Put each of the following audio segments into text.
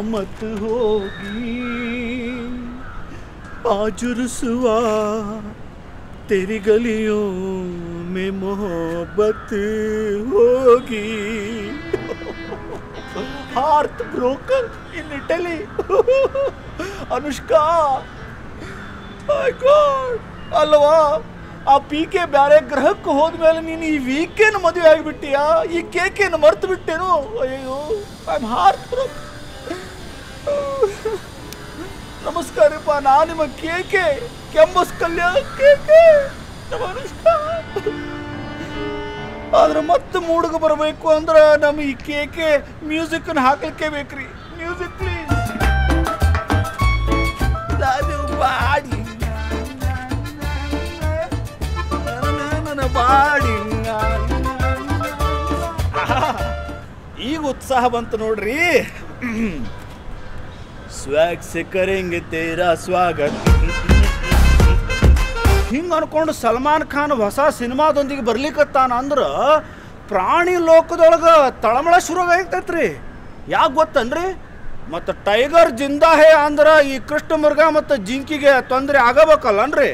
मत होगी आज रुसवा तेरी गलियों में मोहब्बत होगी heart broken in Italy Anushka My God! ಅಲ್ವಾ ಆ ಪೀಕೆ ಬ್ಯಾರೆ ಗ್ರಹಕ್ಕೆ ಹೋದ್ಮೇಲೆ ನೀನು ಈ ವೀಕೆನ್ ಮದುವೆ ಆಗಿಬಿಟ್ಟಿಯಾ ಈ ಕೇಕೇನು ಮರ್ತು ಬಿಟ್ಟೇನು ಅಯ್ಯೋ ಐ ಆಮ್ ಹಾರ್ಟ್ ನಮಸ್ಕಾರಪ್ಪ ನಾ ನಿಮ್ಮ ಕೇಕೆ ಕೆಂಬಸ್ ಕಲ್ಯಾಣ ಕೇಕೆ ನಮ್ಮ ಅನುಷ್ಕಾ ಆದ್ರೆ ಮತ್ತೆ ಮೂಡುಗ ಬರಬೇಕು ಅಂದ್ರೆ ನಮ್ಮ ಈ ಕೇಕೆ ಮ್ಯೂಸಿಕ್ ಹಾಕ್ಲಿಕ್ಕೆ ಬೇಕ್ರಿ ಮ್ಯೂಸಿಕ್ ಪ್ಲೀಸ್ ನಾನು ಬಾಡಿ ನನ್ನ ಬಾಡಿ ಆಹಾ, ಈಗ ಉತ್ಸಾಹ ಬಂತು ನೋಡ್ರಿ ಸ್ವಾಗ್ ಸೆ ಕರೆಂಗೆ ತೇರಾ ಸ್ವಾಗತ ಹಿಂಗೆ ಅನ್ಕೊಂಡು ಸಲ್ಮಾನ್ ಖಾನ್ ಹೊಸ ಸಿನಿಮಾದೊಂದಿಗೆ ಬರ್ಲಿಕ್ಕತ್ತಾನ ಅಂದ್ರೆ ಪ್ರಾಣಿ ಲೋಕದೊಳಗೆ ತಳಮಳ ಶುರು ಆಗೈತೈತ್ರಿ ಯಾಕೆ ಗೊತ್ತನ್ರಿ ಮತ್ತು ಟೈಗರ್ ಜಿಂದಾ ಹೇ ಅಂದ್ರೆ ಈ ಕೃಷ್ಣ ಮೃಗ ಮತ್ತು ಜಿಂಕಿಗೆ ತೊಂದರೆ ಆಗಬೇಕಲ್ಲನ್ರಿ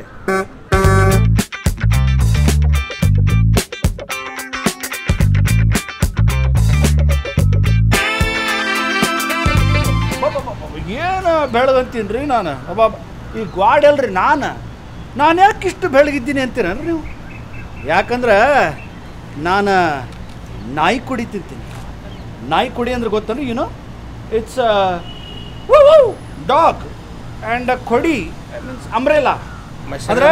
ಏನು ಬೆಳಗಂತೀನಿ ನಾನು ಒಬ್ಬ ಈ ಗ್ವಾಡ್ ಅಲ್ರಿ ನಾನು ನಾನು ಯಾಕೆ ಇಷ್ಟು ಬೆಳಗಿದ್ದೀನಿ ಅಂತೀರನ್ರಿ ನೀವು ಯಾಕಂದ್ರೆ ನಾನು ನಾಯಿ ಕುಡಿ ತಿಂತೀನಿ ನಾಯಿ ಕುಡಿ ಅಂದ್ರೆ ಗೊತ್ತನು ಏನು ಇಟ್ಸ್ ಡಾಗ್ ಆ್ಯಂಡ್ ಕೊಡಿ ಮೀನ್ಸ್ ಅಂಬ್ರೆಲಾ ಅಂದ್ರೆ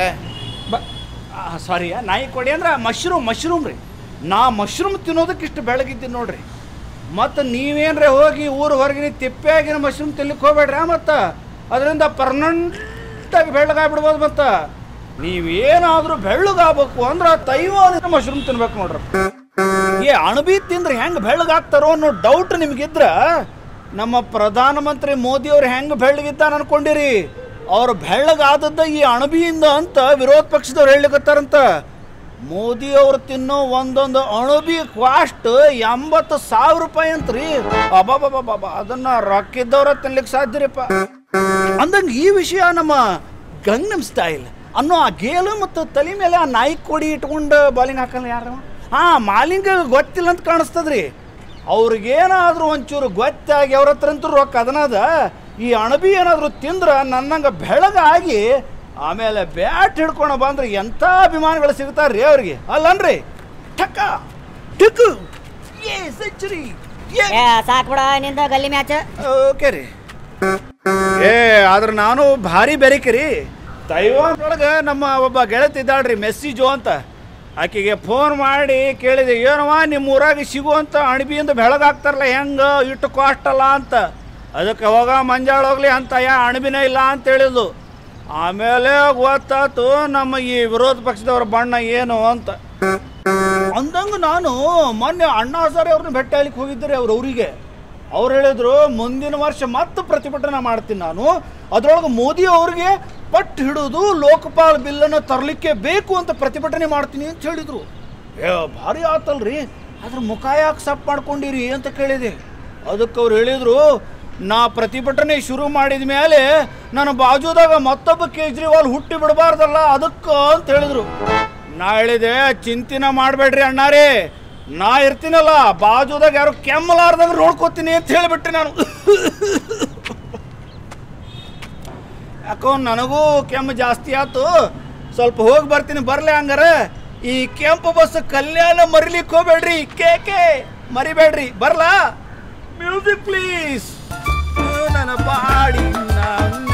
ಸಾರಿ ನಾಯಿ ಕೊಡಿ ಅಂದ್ರೆ ಮಶ್ರೂಮ್ ಮಶ್ರೂಮ್ ರೀ ನಾ ಮಶ್ರೂಮ್ ತಿನ್ನೋದಕ್ಕೆ ಇಷ್ಟು ಬೆಳಗಿದ್ದೀನಿ ನೋಡ್ರಿ ಮತ್ತು ನೀವೇನ್ರೆ ಹೋಗಿ ಊರು ಹೊರಗಿನ ತಿಪ್ಪೆಯಾಗಿನ ಮಶ್ರೂಮ್ ತಿನ್ಲಿಕ್ಕೆ ಹೋಗ್ಬೇಡ್ರಿ ಮತ್ತು ಅದರಿಂದ ಪರ್ಮನೆಂಟಾಗಿ ಬೆಳ್ಳಗಾಗ್ಬಿಡ್ಬೋದು ಮತ್ತು ನೀವೇನಾದರೂ ಬೆಳ್ಳಗಾಗಬೇಕು ಅಂದ್ರೆ ತೈವಾನಿನ ಮಶ್ರೂಮ್ ತಿನ್ಬೇಕು ನೋಡ್ರಿ ಏ ಅಣಬಿ ತಿಂದ್ರೆ ಹೆಂಗೆ ಬೆಳ್ಳಗಾಗ್ತಾರೋ ಅನ್ನೋ ಡೌಟ್ ನಿಮಗಿದ್ರ ನಮ್ಮ ಪ್ರಧಾನಮಂತ್ರಿ ಮೋದಿ ಅವ್ರು ಹೆಂಗೆ ಬೆಳ್ಳಗಿದ್ದಾನ ಅನ್ಕೊಂಡಿರಿ ಅವ್ರು ಬೆಳ್ಳಗಾದದ್ದ ಈ ಅಣಬಿಯಿಂದ ಅಂತ ವಿರೋಧ ಪಕ್ಷದವ್ರು ಹೇಳಿಕತ್ತಾರಂತ ಮೋದಿ ಅವ್ರು ತಿನ್ನೋ ಒಂದೊಂದು ಅಣಬಿ ಕಾಸ್ಟ್ ಎಂಬತ್ತು ಸಾವಿರ ರೂಪಾಯಿ ಅಂತ್ರಿ ಅಬಾಬಾಬಾಬಾ ಅದನ್ನ ರೊಕ್ಕಿದ್ದವ್ರ ತಿನ್ಲಿಕ್ಕೆ ಸಾಧ್ಯರಿಪ್ಪ ಅಂದಂಗೆ ಈ ವಿಷಯ ನಮ್ಮ ಗಂಗನಮ್ ಸ್ಟೈಲ್ ಅನ್ನೋ ಆ ಗೇಲು ಮತ್ತು ತಲೆ ಮೇಲೆ ಆ ನಾಯಿ ಕೊಡಿ ಇಟ್ಕೊಂಡು ಬಾಲಿಂಗ್ ಹಾಕಲ್ಲ ಯಾರು ಹಾ ಮಾಲಿಂಗ ಗೊತ್ತಿಲ್ಲ ಅಂತ ಕಾಣಿಸ್ತದ್ರಿ ಅವ್ರಿಗೇನಾದ್ರೂ ಒಂಚೂರು ಗೊತ್ತಾಗಿ ಅವ್ರ ಹತ್ರ ಅಂತೂ ರೊಕ್ಕ ಅದನದ ಈ ಅಣಬಿ ಏನಾದರೂ ತಿಂದ್ರೆ ನನ್ನಂಗೆ ಬೆಳಗಾಗಿ ಆಮೇಲೆ ಬ್ಯಾಟ್ ಹಿಡ್ಕೊಂಡು ಬಂದ್ರೆ ಎಂಥ ಅಭಿಮಾನಿಗಳು ಸಿಗ್ತಾರ್ರಿ ಅವ್ರಿಗೆ ಅಲ್ಲನ್ರಿ ಟಕ್ಕ ಟಕ್ ಏ ಸೆಂಚುರಿ ಏ ಸಾಕ್ ಬಿಡ ನಿಂದ ಗಲ್ಲಿ ಮ್ಯಾಚ್ ಓಕೆ ರೀ ಏ ಆದ್ರೆ ನಾನು ಭಾರಿ ಬೆರಿಕೆ ರೀ ತೈವಾನ್ ಒಳಗೆ ನಮ್ಮ ಒಬ್ಬ ಗೆಳತಿ ಇದ್ದಾಳ್ರಿ ಮೆಸ್ಸಿ ಜೋ ಅಂತ ಆಕೆಗೆ ಫೋನ್ ಮಾಡಿ ಕೇಳಿದೆ ಏನವ್ವ ನಿಮ್ಮ ಊರಾಗ ಸಿಗುವಂಥ ಅಣಬಿಯಿಂದ ಬೆಳಗಾಗ್ತಾರಲ್ಲ ಹೆಂಗೆ ಇಟ್ಟು ಕಾಸ್ಟ್ ಅಲ್ಲ ಅಂತ ಅದಕ್ಕೆ ಹೋಗ ಮಂಜಾಳ ಹೋಗ್ಲಿ ಅಂತ ಯಾ ಅಣಬಿನೇ ಇಲ್ಲ ಅಂತ ಹೇಳಿದ್ಲು ಆಮೇಲೆ ಗೊತ್ತಾತು ನಮ್ಮ ಈ ವಿರೋಧ ಪಕ್ಷದವ್ರ ಬಣ್ಣ ಏನು ಅಂತ ಅಂದಂಗ ನಾನು ಮೊನ್ನೆ ಅಣ್ಣಾ ಹಜಾರೆ ಅವ್ರನ್ನ ಭೇಟಿ ಆಗ್ಲಿಕ್ಕೆ ಹೋಗಿದ್ದರೆ ಅವ್ರ ಊರಿಗೆ ಅವ್ರು ಹೇಳಿದ್ರು ಮುಂದಿನ ವರ್ಷ ಮತ್ತೆ ಪ್ರತಿಭಟನೆ ಮಾಡ್ತೀನಿ ನಾನು ಅದ್ರೊಳಗೆ ಮೋದಿ ಅವ್ರಿಗೆ ಪಟ್ಟು ಹಿಡಿದು ಲೋಕಪಾಲ್ ಬಿಲ್ಲನ್ನು ತರಲಿಕ್ಕೆ ಬೇಕು ಅಂತ ಪ್ರತಿಭಟನೆ ಮಾಡ್ತೀನಿ ಅಂತ ಹೇಳಿದ್ರು ಏ ಭಾರಿ ಆತಲ್ರಿ ಅದ್ರ ಮುಖ ಯಾಕೆ ಸಪ್ ಮಾಡ್ಕೊಂಡಿರಿ ಅಂತ ಕೇಳಿದೆ ಅದಕ್ಕೆ ಅವ್ರು ಹೇಳಿದ್ರು ನಾ ಪ್ರತಿಭಟನೆ ಶುರು ಮಾಡಿದ ಮೇಲೆ ನನ್ನ ಬಾಜುದಾಗ ಮತ್ತೊಬ್ಬ ಕೇಜ್ರಿವಾಲ್ ಹುಟ್ಟಿ ಬಿಡಬಾರ್ದಲ್ಲ ಅದಕ್ಕೆ ಅಂತ ಹೇಳಿದ್ರು ನಾ ಹೇಳಿದೆ ಚಿಂತಿನ ಮಾಡಬೇಡ್ರಿ ಅಣ್ಣಾರೇ ನಾ ಇರ್ತೀನಲ್ಲ ಬಾಜುದಾಗ ಯಾರು ಕೆಮ್ಮಲಾರ್ದಾಗ ನೋಡ್ಕೋತೀನಿ ಅಂತ ಹೇಳಿಬಿಟ್ಟೆ ನಾನು ಯಾಕೋ ನನಗೂ ಕೆಮ್ಮು ಜಾಸ್ತಿ ಆಯ್ತು ಸ್ವಲ್ಪ ಹೋಗಿ ಬರ್ತೀನಿ ಬರ್ಲೆ ಹಂಗಾರ ಈ ಕೆಂಪು ಬಸ್ ಕಲ್ಯಾಣ ಮರಿಲಿಕ್ಕೆ ಹೋಗ್ಬೇಡ್ರಿ ಕೇಕೆ ಮರಿಬೇಡ್ರಿ ಬರ್ಲಾ ಮ್ಯೂಸಿಕ್ ಪ್ಲೀಸ್ ನನ್ನ ಬಾಡಿ ನಾನು